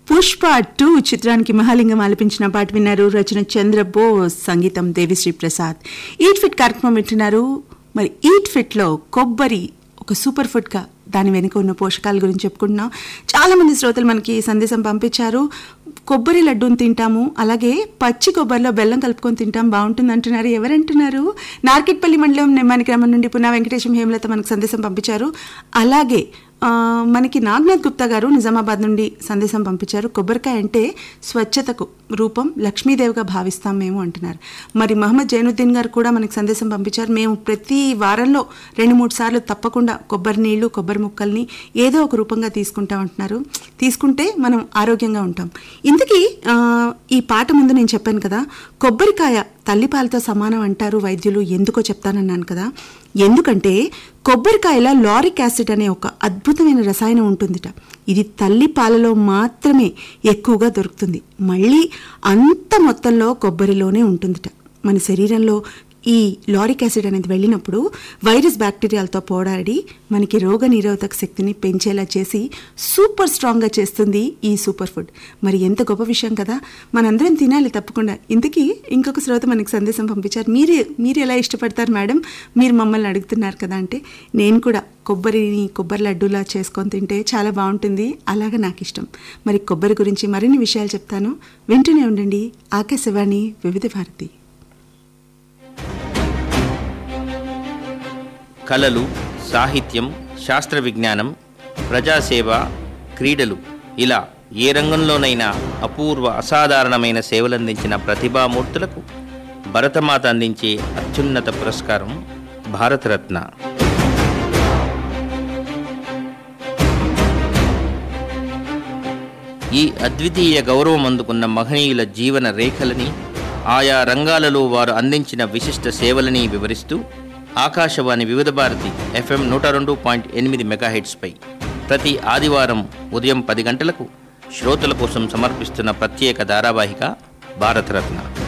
Pushpa two చిత్రానికి మహాలింగం ఆలపించిన పాట విన్నారు రచన చంద్రబోస్ సంగీతం దేవిశ్రీ ప్రసాద్ ఈట్ ఫిట్ కార్యక్రమం వింటున్నారు మరి ఈట్ ఫిట్లో కొబ్బరి ఒక సూపర్ ఫుడ్గా దాని వెనుక ఉన్న పోషకాల గురించి చెప్పుకుంటున్నాం చాలా మంది శ్రోతలు మనకి సందేశం పంపించారు కొబ్బరి లడ్డూని తింటాము అలాగే పచ్చి కొబ్బరిలో బెల్లం కలుపుకొని తింటాం బాగుంటుంది అంటున్నారు ఎవరంటున్నారు నార్కెట్పల్లి మండలం నెమ్మాని గ్రామం నుండి పునా వెంకటేశం హేమలత మనకు సందేశం పంపించారు అలాగే ఆ, మనకి నాగనాథ్ గుప్తా గారు నిజామాబాద్ నుండి సందేశం పంపించారు కొబ్బరికాయ అంటే స్వచ్ఛతకు రూపం లక్ష్మీదేవిగా భావిస్తాం మేము అంటున్నారు మరి మహమ్మద్ జైనుద్దీన్ గారు కూడా మనకి సందేశం పంపించారు మేము ప్రతి వారంలో రెండు మూడు సార్లు తప్పకుండా కొబ్బరి నీళ్లు కొబ్బరి ముక్కల్ని ఏదో ఒక రూపంగా తీసుకుంటాం అంటున్నారు తీసుకుంటే మనం ఆరోగ్యంగా ఉంటాం ఇంతకీ ఆ, ఈ పాట ముందు నేను చెప్పాను కదా కొబ్బరికాయ తల్లిపాలతో సమానం అంటారు వైద్యులు ఎందుకో చెప్తానన్నాను కదా ఎందుకంటే కొబ్బరికాయల లారిక్ యాసిడ్ అనే ఒక అద్భుతమైన రసాయనం ఉంటుందిట ఇది తల్లి పాలలో మాత్రమే ఎక్కువగా దొరుకుతుంది మళ్ళీ అంత మొత్తంలో కొబ్బరిలోనే ఉంటుందిట మన శరీరంలో ఈ లారిక్ యాసిడ్ అనేది వెళ్ళినప్పుడు వైరస్ బ్యాక్టీరియాలతో పోరాడి మనకి రోగ నిరోధక శక్తిని పెంచేలా చేసి సూపర్ స్ట్రాంగ్గా చేస్తుంది ఈ సూపర్ ఫుడ్ మరి ఎంత గొప్ప విషయం కదా మనందరం తినాలి తప్పకుండా ఇంతకీ ఇంకొక శ్రోత మనకి సందేశం పంపించారు మీరు మీరు ఎలా ఇష్టపడతారు మేడం మీరు మమ్మల్ని అడుగుతున్నారు కదా అంటే నేను కూడా కొబ్బరిని కొబ్బరి లడ్డూలా చేసుకొని తింటే చాలా బాగుంటుంది అలాగా నాకు ఇష్టం మరి కొబ్బరి గురించి మరిన్ని విషయాలు చెప్తాను వింటూనే ఉండండి ఆకాశవాణి వివిధ భారతి కళలు సాహిత్యం శాస్త్ర విజ్ఞానం ప్రజాసేవ క్రీడలు ఇలా ఏ రంగంలోనైనా అపూర్వ అసాధారణమైన సేవలందించిన ప్రతిభామూర్తులకు భరతమాత అందించే అత్యున్నత పురస్కారం భారతరత్న ఈ అద్వితీయ గౌరవం అందుకున్న మహనీయుల జీవన రేఖలని ఆయా రంగాలలో వారు అందించిన విశిష్ట సేవలని వివరిస్తూ ఆకాశవాణి వివిధ భారతి ఎఫ్ఎం నూట రెండు పాయింట్ ఎనిమిది మెగాహెట్స్పై ప్రతి ఆదివారం ఉదయం పది గంటలకు శ్రోతల కోసం సమర్పిస్తున్న ప్రత్యేక ధారావాహిక భారతరత్న